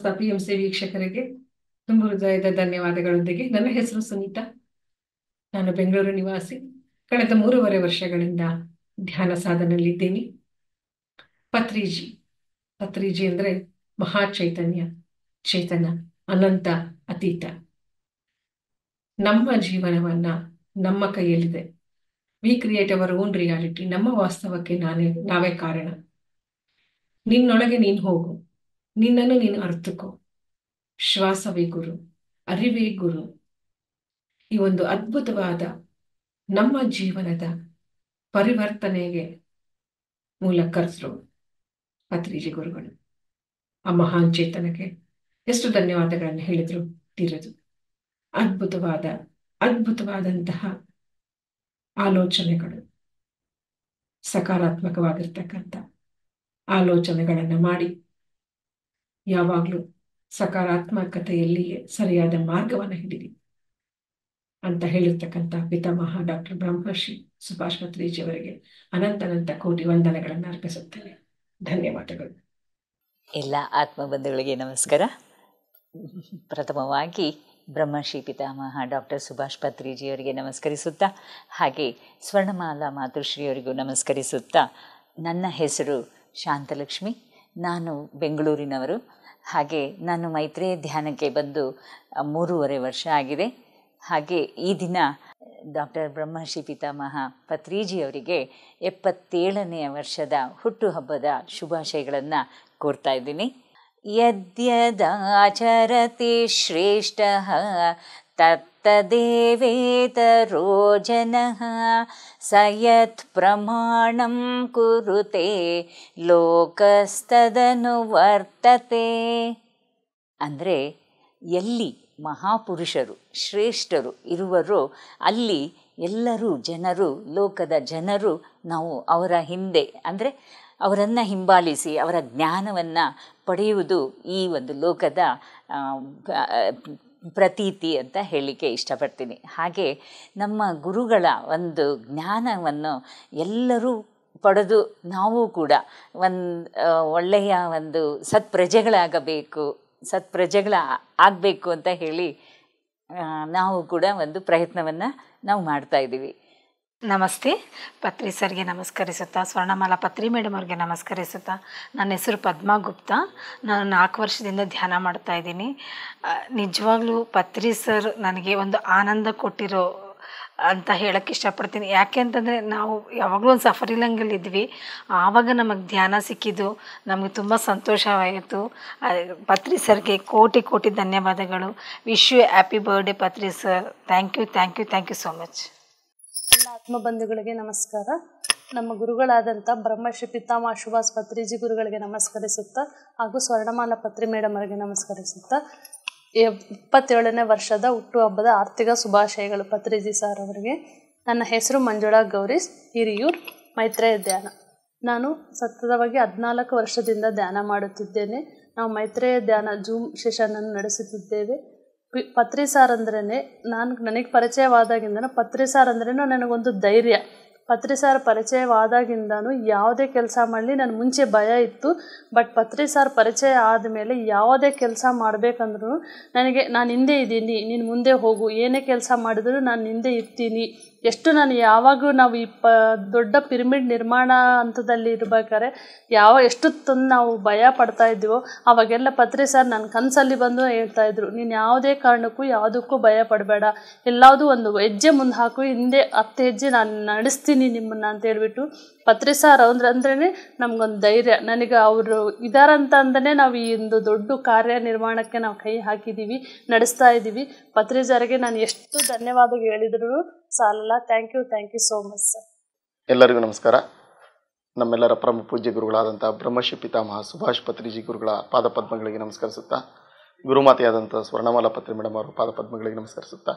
ಸಮಸ್ತ P M C ವೀಕ್ಷಕರಿಗೆ ತುಂಬ ಹೃದಯದ ಧನ್ಯವಾದಗಳೊಂದಿಗೆ ನನ್ನ ಹೆಸರು ಸುನೀತಾ ನಾನು ಬೆಂಗಳೂರು ನಿವಾಸಿ ಕಳೆದ ಮೂರುವರೆ ವರ್ಷಗಳಿಂದ ಧ್ಯಾನ ಸಾಧನಲ್ಲಿದ್ದೀನಿ ಪತ್ರಿಜಿ ಪತ್ರಿಜಿ ಅಂದ್ರೆ ಮಹಾ ಚೈತನ್ಯ ಚೇತನ ಅನಂತ ಅತೀತ ನಮ್ಮ ಜೀವನವನ್ನ ನಮ್ಮ ಕೈಯಲ್ಲಿದೆ we create our own reality ನಮ್ಮ ವಾಸ್ತವಕ್ಕೆ ನಾನೇ ನಾವೇ ಕಾರಣ ನಿನ್ನೊಳಗೆ ನೀನು ಹೋಗು ನಿನ್ನನ್ನು ನೀನು ಅರ್ಥಕೋ ಶ್ವಾಸವೇ ಗುರು ಅರಿವೇ ಗುರು ಈ ಒಂದು ಅದ್ಭುತವಾದ ನಮ್ಮ ಜೀವನದ ಪರಿವರ್ತನೆಗೆ ಮೂಲ ಕರ್ತರು ಪತ್ರಿಜಿ ಗುರುಗಳು ಆ ಮಹಾನ್ ಚೇತನಕ್ಕೆ ಎಷ್ಟು ಧನ್ಯವಾದಗಳನ್ನು ಹೇಳಿದ್ರು ತೀರದು ಅದ್ಭುತವಾದ ಅದ್ಭುತವಾದಂತಹ ಆಲೋಚನೆಗಳು ಸಕಾರಾತ್ಮಕವಾಗಿರ್ತಕ್ಕಂಥ ಆಲೋಚನೆಗಳನ್ನು ಮಾಡಿ ಯಾವಾಗಲೂ ಸಕಾರಾತ್ಮಕತೆಯಲ್ಲಿಯೇ ಸರಿಯಾದ ಮಾರ್ಗವನ್ನು ಹಿಡಿದಿ ಅಂತ ಹೇಳಿರ್ತಕ್ಕಂಥ ಪಿತಾಮಹ ಡಾಕ್ಟರ್ ಬ್ರಹ್ಮರ್ಷಿ ಸುಭಾಷ್ ಪತ್ರಿಜಿ ಅವರಿಗೆ ಅನಂತನಂತ ಕೋಟಿ ವಂದನೆಗಳನ್ನು ಅರ್ಪಿಸುತ್ತೇನೆ ಧನ್ಯವಾದಗಳು ಎಲ್ಲ ಆತ್ಮಬಂಧುಗಳಿಗೆ ನಮಸ್ಕಾರ ಪ್ರಥಮವಾಗಿ ಬ್ರಹ್ಮಶ್ರೀ ಪಿತಾಮಹ ಡಾಕ್ಟರ್ ಸುಭಾಷ್ ಪತ್ರಿಜಿಯವರಿಗೆ ನಮಸ್ಕರಿಸುತ್ತಾ ಹಾಗೆ ಸ್ವರ್ಣಮಾಲಾ ಮಾತೃಶ್ರೀಯವರಿಗೂ ನಮಸ್ಕರಿಸುತ್ತಾ ನನ್ನ ಹೆಸರು ಶಾಂತಲಕ್ಷ್ಮಿ ನಾನು ಬೆಂಗಳೂರಿನವರು ಹಾಗೆ ನಾನು ಮೈತ್ರೇಯ ಧ್ಯಾನಕ್ಕೆ ಬಂದು ಮೂರುವರೆ ವರ್ಷ ಆಗಿದೆ ಹಾಗೆ ಈ ದಿನ ಡಾಕ್ಟರ್ ಬ್ರಹ್ಮಶ್ರೀ ಪಿತಾಮಹ ಪತ್ರಿಜಿಯವರಿಗೆ ಎಪ್ಪತ್ತೇಳನೆಯ ವರ್ಷದ ಹುಟ್ಟುಹಬ್ಬದ ಶುಭಾಶಯಗಳನ್ನು ಕೋರ್ತಾ ಇದ್ದೀನಿ ಯದ್ಯದಾಚರತಿ ಶ್ರೇಷ್ಠ ತತ್ತದೇವೇತರೋ ಜನಃ ಸ ಯತ್ ಪ್ರಮಾಣಂ ಕುರುತೆ ಲೋಕಸ್ತದನು ವರ್ತತೆ ಅಂದರೆ ಎಲ್ಲಿ ಮಹಾಪುರುಷರು ಶ್ರೇಷ್ಠರು ಇರುವರೋ ಅಲ್ಲಿ ಎಲ್ಲರೂ ಜನರು ಲೋಕದ ಜನರು ನಾವು ಅವರ ಹಿಂದೆ ಅಂದರೆ ಅವರನ್ನು ಹಿಂಬಾಲಿಸಿ ಅವರ ಜ್ಞಾನವನ್ನು ಪಡೆಯುವುದು ಈ ಒಂದು ಲೋಕದ ಪ್ರತೀತಿ ಅಂತ ಹೇಳಲಿಕ್ಕೆ ಇಷ್ಟಪಡ್ತೀನಿ ಹಾಗೆ ನಮ್ಮ ಗುರುಗಳ ಒಂದು ಜ್ಞಾನವನ್ನು ಎಲ್ಲರೂ ಪಡೆದು ನಾವು ಕೂಡ ಒಂದು ಒಳ್ಳೆಯ ಒಂದು ಸತ್ಪ್ರಜೆಗಳಾಗಬೇಕು ಸತ್ಪ್ರಜೆಗಳ ಆಗಬೇಕು ಅಂತ ಹೇಳಿ ನಾವು ಕೂಡ ಒಂದು ಪ್ರಯತ್ನವನ್ನು ನಾವು ಮಾಡ್ತಾ ಇದ್ದೀವಿ ನಮಸ್ತೆ ಪತ್ರಿ ಸರ್ಗೆ ನಮಸ್ಕರಿಸುತ್ತಾ ಸ್ವರ್ಣಮಾಲಾ ಪತ್ರಿ ಮೇಡಮ್ ಅವ್ರಿಗೆ ನಮಸ್ಕರಿಸುತ್ತಾ ನನ್ನ ಹೆಸರು ಪದ್ಮಾ ಗುಪ್ತಾ ನಾನು ನಾಲ್ಕು ವರ್ಷದಿಂದ ಧ್ಯಾನ ಮಾಡ್ತಾ ಇದ್ದೀನಿ ನಿಜವಾಗ್ಲೂ ಪತ್ರಿ ಸರ್ ನನಗೆ ಒಂದು ಆನಂದ ಕೊಟ್ಟಿರೋ ಅಂತ ಹೇಳಕ್ಕೆ ಇಷ್ಟಪಡ್ತೀನಿ ಯಾಕೆ ಅಂತಂದರೆ ನಾವು ಯಾವಾಗಲೂ ಒಂದು ಸಫರಿಲಂಗಲ್ಲಿ ಇದ್ವಿ ಆವಾಗ ನಮಗೆ ಧ್ಯಾನ ಸಿಕ್ಕಿದ್ದು ನಮಗೆ ತುಂಬ ಸಂತೋಷವಾಯಿತು ಪತ್ರಿ ಸರ್ಗೆ ಕೋಟಿ ಕೋಟಿ ಧನ್ಯವಾದಗಳು wish you happy birthday Patri sir thank you thank you thank you so much ಎಲ್ಲ ಆತ್ಮಬಂಧುಗಳಿಗೆ ನಮಸ್ಕಾರ ನಮ್ಮ ಗುರುಗಳಾದಂಥ ಬ್ರಹ್ಮಶ್ರೀ ಪಿತಾಮಹ ಸುಭಾಷ್ ಪತ್ರಿಜಿ ಗುರುಗಳಿಗೆ ನಮಸ್ಕರಿಸುತ್ತಾ ಹಾಗೂ ಸ್ವರ್ಣಮಾಲಾ ಪತ್ರಿ ಮೇಡಮ್ ಅವರಿಗೆ ನಮಸ್ಕರಿಸುತ್ತಾ ಇಪ್ಪತ್ತೇಳನೇ ವರ್ಷದ ಹುಟ್ಟುಹಬ್ಬದ ಆರ್ಥಿಕ ಶುಭಾಶಯಗಳು ಪತ್ರಿಜಿ ಸರ್ ಅವರಿಗೆ ನನ್ನ ಹೆಸರು ಮಂಜುಳಾ ಗೌರೀಶ್ ಹಿರಿಯೂರ್ ಮೈತ್ರೇಯ ಧ್ಯಾನ ನಾನು ಸತತವಾಗಿ ಹದಿನಾಲ್ಕು ವರ್ಷದಿಂದ ಧ್ಯಾನ ಮಾಡುತ್ತಿದ್ದೇನೆ ನಾವು ಮೈತ್ರೇಯ ಧ್ಯಾನ ಜೂಮ್ ಸೆಷನನ್ನು ನಡೆಸುತ್ತಿದ್ದೇವೆ ಪಿ ಪತ್ರಿ ಸಾರ್ ಅಂದ್ರೇ ನಾನು ನನಗೆ ಪರಿಚಯವಾದಾಗಿಂದನೂ ಪತ್ರಿ ಸಾರ್ ಅಂದ್ರೇ ನನಗೊಂದು ಧೈರ್ಯ ಪತ್ರಿ ಸಾರ್ ಪರಿಚಯವಾದಾಗಿಂದನೂ ಯಾವುದೇ ಕೆಲಸ ಮಾಡಲಿ ನಾನು ಮುಂಚೆ ಭಯ ಇತ್ತು ಬಟ್ ಪತ್ರಿ ಸಾರ್ ಪರಿಚಯ ಆದಮೇಲೆ ಯಾವುದೇ ಕೆಲಸ ಮಾಡಬೇಕಂದ್ರೂ ನನಗೆ ನಾನು ಹಿಂದೆ ಇದ್ದೀನಿ ನೀನು ಮುಂದೆ ಹೋಗು ಏನೇ ಕೆಲಸ ಮಾಡಿದ್ರು ನಾನು ಹಿಂದೆ ಇರ್ತೀನಿ ಎಷ್ಟು ನಾನು ಯಾವಾಗೂ ನಾವು ಈ ಪ ದೊಡ್ಡ ಪಿರಮಿಡ್ ನಿರ್ಮಾಣ ಹಂತದಲ್ಲಿ ಇರ್ಬೇಕಾದ್ರೆ ಯಾವ ಎಷ್ಟು ತಂದು ನಾವು ಭಯ ಪಡ್ತಾ ಇದ್ದೀವೋ ಅವಾಗೆಲ್ಲ ಪತ್ರಿ ಸರ್ ನನ್ನ ಕನಸಲ್ಲಿ ಬಂದು ಹೇಳ್ತಾ ಇದ್ರು ನೀನು ಯಾವುದೇ ಕಾರಣಕ್ಕೂ ಯಾವುದಕ್ಕೂ ಭಯ ಪಡಬೇಡ ಎಲ್ಲಾವುದು ಒಂದು ಹೆಜ್ಜೆ ಮುಂದೆ ಹಾಕು ಹಿಂದೆ ಹತ್ತು ಹೆಜ್ಜೆ ನಾನು ನಡೆಸ್ತೀನಿ ನಿಮ್ಮನ್ನು ಅಂತ ಹೇಳ್ಬಿಟ್ಟು ಪತ್ರಿ ಸಾರ್ ಅಂದ್ರೆ ಅಂದ್ರೇ ನಮಗೊಂದು ಧೈರ್ಯ ನನಗೆ ಅವರು ಇದಾರಂತ ಅಂದನೇ ನಾವು ಈ ಒಂದು ದೊಡ್ಡ ಕಾರ್ಯ ನಿರ್ಮಾಣಕ್ಕೆ ನಾವು ಕೈ ಹಾಕಿದ್ದೀವಿ ನಡೆಸ್ತಾ ಇದ್ದೀವಿ ಪತ್ರಿ ಸಾರಿಗೆ ನಾನು ಎಷ್ಟು ಧನ್ಯವಾದ ಹೇಳಿದ್ರು ಸಾಲಲ್ಲ thank you thank you so much sir ಎಲ್ಲರಿಗೂ ನಮಸ್ಕಾರ ನಮ್ಮೆಲ್ಲರ ಪರಮ ಪೂಜ್ಯ ಗುರುಗಳಾದಂಥ ಬ್ರಹ್ಮಶ್ರೀ ಪಿತಾಮಹ ಸುಭಾಷ್ ಪತ್ರಿಜಿ ಗುರುಗಳ ಪಾದಪದ್ಮಗಳಿಗೆ ನಮಸ್ಕರಿಸುತ್ತಾ ಗುರುಮಾತೆಯಾದಂಥ ಸ್ವರ್ಣಮಾಲಾ ಪತ್ರಿ ಮೇಡಮ್ ಅವರ ಪಾದಪದ್ಮಗಳಿಗೆ ನಮಸ್ಕರಿಸುತ್ತಾ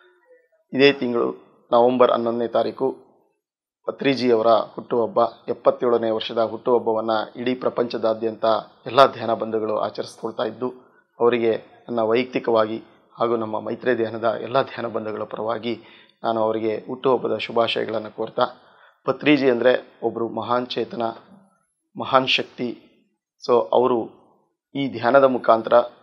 ಇದೇ ತಿಂಗಳು ನವೆಂಬರ್ ಹನ್ನೊಂದನೇ ತಾರೀಕು ಪತ್ರಿಜಿಯವರ ಹುಟ್ಟುಹಬ್ಬ ಎಪ್ಪತ್ತೇಳನೇ ವರ್ಷದ ಹುಟ್ಟುಹಬ್ಬವನ್ನು ಇಡೀ ಪ್ರಪಂಚದಾದ್ಯಂತ ಎಲ್ಲ ಧ್ಯಾನ ಬಂಧುಗಳು ಆಚರಿಸ್ಕೊಳ್ತಾ ಇದ್ದು ಅವರಿಗೆ ನನ್ನ ವೈಯಕ್ತಿಕವಾಗಿ ಹಾಗೂ ನಮ್ಮ ಮೈತ್ರಿ ಧ್ಯಾನದ ಎಲ್ಲ ಧ್ಯಾನ ಬಂಧುಗಳ ಪರವಾಗಿ ನಾನು ಅವರಿಗೆ ಹುಟ್ಟುಹಬ್ಬದ ಶುಭಾಶಯಗಳನ್ನು ಕೋರ್ತಾ ಪತ್ರಿಜಿ ಅಂದರೆ ಒಬ್ಬರು ಮಹಾನ್ ಚೇತನ ಮಹಾನ್ ಶಕ್ತಿ ಸೊ ಅವರು ಈ ಧ್ಯಾನದ ಮುಖಾಂತರ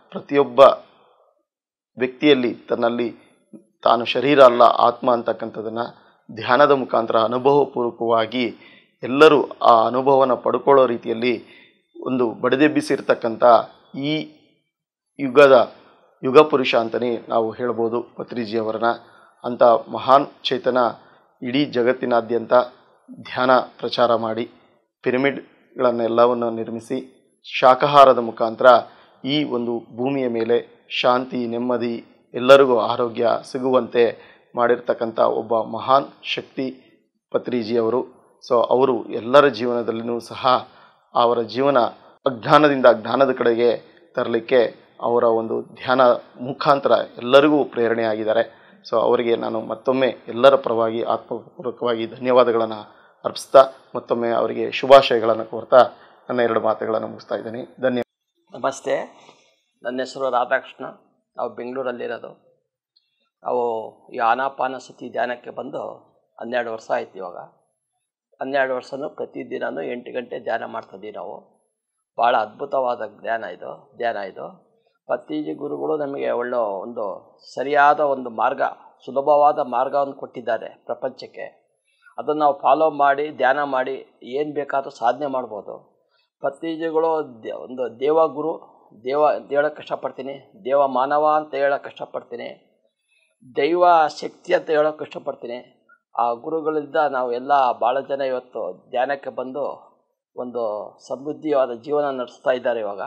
ಪ್ರತಿಯೊಬ್ಬ ವ್ಯಕ್ತಿಯಲ್ಲಿ ತನ್ನಲ್ಲಿ ತಾನು ಶರೀರ ಅಲ್ಲ ಆತ್ಮ ಅಂತಕ್ಕಂಥದ್ದನ್ನು ಧ್ಯಾನದ ಮುಖಾಂತರ ಅನುಭವಪೂರ್ವಕವಾಗಿ ಎಲ್ಲರೂ ಆ ಅನುಭವನ ಪಡ್ಕೊಳ್ಳೋ ರೀತಿಯಲ್ಲಿ ಒಂದು ಬಡಿದೆಬ್ಬಿಸಿರ್ತಕ್ಕಂಥ ಈ ಯುಗದ ಯುಗ ಪುರುಷ ಅಂತಲೇ ನಾವು ಹೇಳ್ಬೋದು ಪತ್ರಿಜಿಯವರನ್ನ ಅಂಥ ಮಹಾನ್ ಚೇತನ ಇಡೀ ಜಗತ್ತಿನಾದ್ಯಂತ ಧ್ಯಾನ ಪ್ರಚಾರ ಮಾಡಿ ಪಿರಮಿಡ್ಗಳನ್ನೆಲ್ಲವನ್ನು ನಿರ್ಮಿಸಿ ಶಾಕಾಹಾರದ ಮುಖಾಂತರ ಈ ಒಂದು ಭೂಮಿಯ ಮೇಲೆ ಶಾಂತಿ ನೆಮ್ಮದಿ ಎಲ್ಲರಿಗೂ ಆರೋಗ್ಯ ಸಿಗುವಂತೆ ಮಾಡಿರ್ತಕ್ಕಂಥ ಒಬ್ಬ ಮಹಾನ್ ಶಕ್ತಿ ಪತ್ರಿಜಿಯವರು ಸೊ ಅವರು ಎಲ್ಲರ ಜೀವನದಲ್ಲಿಯೂ ಸಹ ಅವರ ಜೀವನ ಅಜ್ಞಾನದಿಂದ ಜ್ಞಾನದ ಕಡೆಗೆ ತರಲಿಕ್ಕೆ ಅವರ ಒಂದು ಧ್ಯಾನ ಮುಖಾಂತರ ಎಲ್ಲರಿಗೂ ಪ್ರೇರಣೆಯಾಗಿದ್ದಾರೆ ಸೊ ಅವರಿಗೆ ನಾನು ಮತ್ತೊಮ್ಮೆ ಎಲ್ಲರ ಪರವಾಗಿ ಆತ್ಮಪೂರ್ವಕವಾಗಿ ಧನ್ಯವಾದಗಳನ್ನು ಅರ್ಪಿಸ್ತಾ ಮತ್ತೊಮ್ಮೆ ಅವರಿಗೆ ಶುಭಾಶಯಗಳನ್ನು ಕೋರ್ತಾ ನನ್ನ ಎರಡು ಮಾತುಗಳನ್ನು ಮುಗಿಸ್ತಾ ಇದ್ದೀನಿ ಧನ್ಯ ನಮಸ್ತೆ ನನ್ನ ಹೆಸರು ರಾಧಾಕೃಷ್ಣ ನಾವು ಬೆಂಗಳೂರಲ್ಲಿರೋದು ನಾವು ಈ ಆನಾಪಾನ ಸತಿ ಧ್ಯಾನಕ್ಕೆ ಬಂದು ಹನ್ನೆರಡು ವರ್ಷ ಆಯ್ತು ಇವಾಗ ಹನ್ನೆರಡು ವರ್ಷನೂ ಪ್ರತಿದಿನವೂ ಎಂಟು ಗಂಟೆ ಧ್ಯಾನ ಮಾಡ್ತಿದ್ದೀವಿ ನಾವು ಭಾಳ ಅದ್ಭುತವಾದ ಧ್ಯಾನ ಇದು ಧ್ಯಾನ ಇದು ಪತ್ರಿಜಿ ಗುರುಗಳು ನಮಗೆ ಒಳ್ಳೆ ಒಂದು ಸರಿಯಾದ ಒಂದು ಮಾರ್ಗ ಸುಲಭವಾದ ಮಾರ್ಗವನ್ನು ಕೊಟ್ಟಿದ್ದಾರೆ ಪ್ರಪಂಚಕ್ಕೆ ಅದನ್ನು ನಾವು ಫಾಲೋ ಮಾಡಿ ಧ್ಯಾನ ಮಾಡಿ ಏನು ಬೇಕಾದರೂ ಸಾಧನೆ ಮಾಡ್ಬೋದು ಪತ್ರಿಜಿಗಳು ದೇ ಒಂದು ದೇವಗುರು ದೇವ ಅಂತ ಹೇಳೋಕ್ಕೆ ಇಷ್ಟಪಡ್ತೀನಿ ದೇವ ಮಾನವ ಅಂತ ಹೇಳೋಕ್ಕೆ ಇಷ್ಟಪಡ್ತೀನಿ ದೈವ ಶಕ್ತಿ ಅಂತ ಹೇಳೋಕ್ಕೆ ಇಷ್ಟಪಡ್ತೀನಿ ಆ ಗುರುಗಳಿಂದ ನಾವು ಎಲ್ಲ ಭಾಳ ಜನ ಇವತ್ತು ಧ್ಯಾನಕ್ಕೆ ಬಂದು ಒಂದು ಸಮೃದ್ಧಿಯಾದ ಜೀವನ ನಡೆಸ್ತಾ ಇದ್ದಾರೆ ಇವಾಗ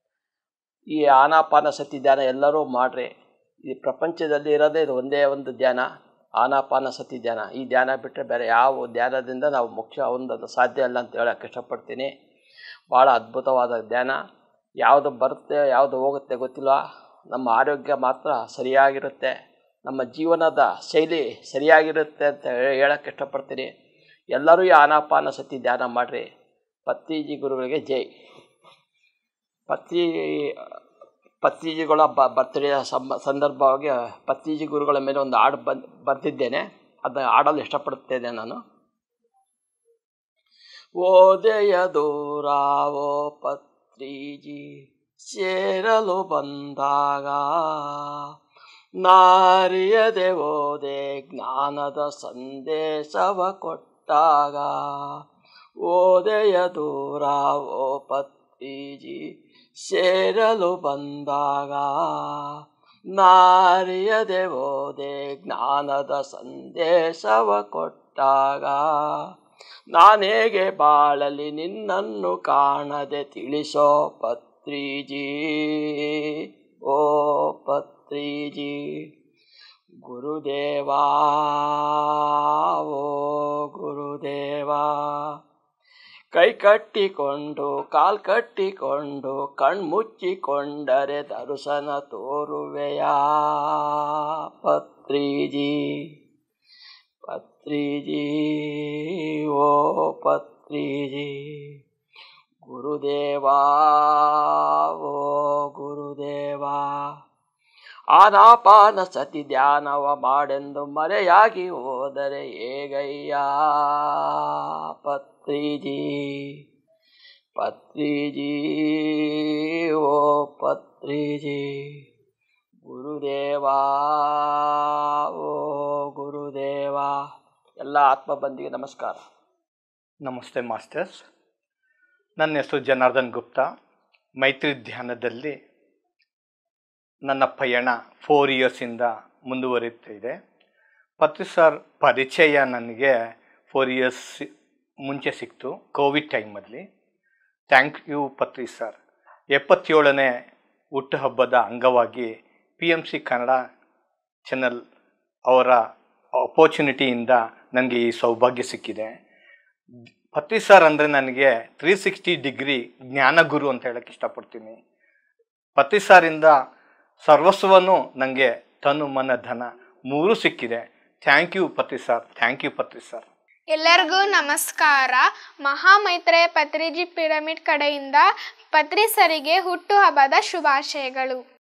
ಈ ಆನಾಪಾನ ಸತಿ ಧ್ಯಾನ ಎಲ್ಲರೂ ಮಾಡ್ರಿ ಈ ಪ್ರಪಂಚದಲ್ಲಿ ಇರೋದೇ ಇದು ಒಂದೇ ಒಂದು ಧ್ಯಾನ ಆನಾಪಾನ ಸತಿ ಧ್ಯಾನ ಈ ಧ್ಯಾನ ಬಿಟ್ಟರೆ ಬೇರೆ ಯಾವ ಧ್ಯಾನದಿಂದ ನಾವು ಮುಖ್ಯ ಒಂದು ಸಾಧ್ಯ ಅಲ್ಲ ಅಂತ ಹೇಳೋಕ್ಕೆ ಇಷ್ಟಪಡ್ತೀನಿ ಭಾಳ ಅದ್ಭುತವಾದ ಧ್ಯಾನ ಯಾವುದು ಬರುತ್ತೆ ಯಾವುದು ಹೋಗುತ್ತೆ ಗೊತ್ತಿಲ್ಲ ನಮ್ಮ ಆರೋಗ್ಯ ಮಾತ್ರ ಸರಿಯಾಗಿರುತ್ತೆ ನಮ್ಮ ಜೀವನದ ಶೈಲಿ ಸರಿಯಾಗಿರುತ್ತೆ ಅಂತ ಹೇಳಕ್ಕೆ ಇಷ್ಟಪಡ್ತೀನಿ ಎಲ್ಲರೂ ಈ ಆನಾಪಾನ ಸತಿ ಧ್ಯಾನ ಮಾಡಿರಿ ಪತ್ರಿಜಿ ಗುರುಗಳಿಗೆ ಜೈ ಪತ್ರಿ ಪತ್ರಿಜಿಗಳ ಬ ಬರ್ತ್ಡೇ ಸಂಬ ಸಂದರ್ಭವಾಗಿ ಪತ್ರಿಜಿ ಗುರುಗಳ ಮೇಲೆ ಒಂದು ಹಾಡು ಬಂದು ಬರೆದಿದ್ದೇನೆ ಅದನ್ನ ಹಾಡಲು ಇಷ್ಟಪಡುತ್ತೇನೆ ನಾನು ಓದೆಯ ದೂರಾವೋ ಪತ್ರಿಜಿ ಸೇರಲು ಬಂದಾಗ ನಾರಿಯದೆ ಓದೆ ಜ್ಞಾನದ ಸಂದೇಶವ ಕೊಟ್ಟಾಗ ಓದೆಯ ದೂರಾವೋ ಪತ್ರಿಜಿ ಸೇರಲು ಬಂದಾಗ ನಾರಿಯದೆ ಓದೆ ಜ್ಞಾನದ ಸಂದೇಶವ ಕೊಟ್ಟಾಗ ನಾನೇಗೆ ಬಾಳಲಿ ನಿನ್ನನ್ನು ಕಾಣದೆ ತಿಳಿಸೋ ಪತ್ರಿಜಿ ಓ ಪತ್ರಿಜಿ ಗುರುದೇವಾ ಓ ಗುರುದೇವಾ ಕೈ ಕಟ್ಟಿಕೊಂಡು ಕಾಲ್ ಕಟ್ಟಿಕೊಂಡು ಕಣ್ಮುಚ್ಚಿಕೊಂಡರೆ ದರ್ಶನ ತೋರುವೆಯ ಪತ್ರಿಜಿ ಪತ್ರಿಜಿ ಓ ಪತ್ರಿಜಿ ಗುರುದೇವಾ ಓ ಗುರುದೇವಾ ಆನಾಪಾನ ಸತಿ ಧ್ಯಾನವ ಮಾಡೆಂದು ಮರೆಯಾಗಿ ಹೋದರೆ ಹೇಗಯ್ಯ ಪತ್ರಿಜಿ ಪತ್ರಿಜಿ ಓ ಪತ್ರಿಜಿ ಗುರುದೇವಾ ಓ ಗುರುದೇವಾ ಎಲ್ಲ ಆತ್ಮಬಂಧಿಗೆ ನಮಸ್ಕಾರ ನಮಸ್ತೆ ಮಾಸ್ಟರ್ಸ್ ನನ್ನ ಹೆಸರು ಜನಾರ್ದನ್ ಗುಪ್ತಾ ಮೈತ್ರಿ ಧ್ಯಾನದಲ್ಲಿ ನನ್ನ ಪಯಣ ಫೋರ್ ಇಯರ್ಸಿಂದ ಮುಂದುವರಿಯುತ್ತಿದೆ ಪತ್ರಿ ಸರ್ ಪರಿಚಯ ನನಗೆ ಫೋರ್ ಇಯರ್ಸ್ ಮುಂಚೆ ಸಿಕ್ತು ಕೋವಿಡ್ ಟೈಮಲ್ಲಿ ಥ್ಯಾಂಕ್ ಯು ಪತ್ರಿ ಸರ್ ಎಪ್ಪತ್ತೇಳನೇ ಹುಟ್ಟುಹಬ್ಬದ ಅಂಗವಾಗಿ P M C Kannada channel ಅವರ ಅಪೋರ್ಚುನಿಟಿಯಿಂದ ನನಗೆ ಈ ಸೌಭಾಗ್ಯ ಸಿಕ್ಕಿದೆ ಪತ್ರಿ ಸರ್ ಅಂದರೆ ನನಗೆ ತ್ರೀ ಸಿಕ್ಸ್ಟಿ ಡಿಗ್ರಿ ಜ್ಞಾನಗುರು ಅಂತ ಹೇಳಕ್ಕೆ ಇಷ್ಟಪಡ್ತೀನಿ ಪತ್ರಿ ಸಾರಿಂದ ಸರ್ವಸ್ವನು ನನಗೆ ತನು ಮನ ಧನ ಮೂರು ಸಿಕ್ಕಿದೆ thank you Patri sir thank you Patri sir ಎಲ್ಲರಿಗೂ ನಮಸ್ಕಾರ ಮಹಾಮೈತ್ರೇಯ ಪತ್ರಿಜಿ ಪಿರಮಿಡ್ ಕಡೆಯಿಂದ ಪತ್ರಿಸರಿಗೆ ಹುಟ್ಟುಹಬ್ಬದ ಶುಭಾಶಯಗಳು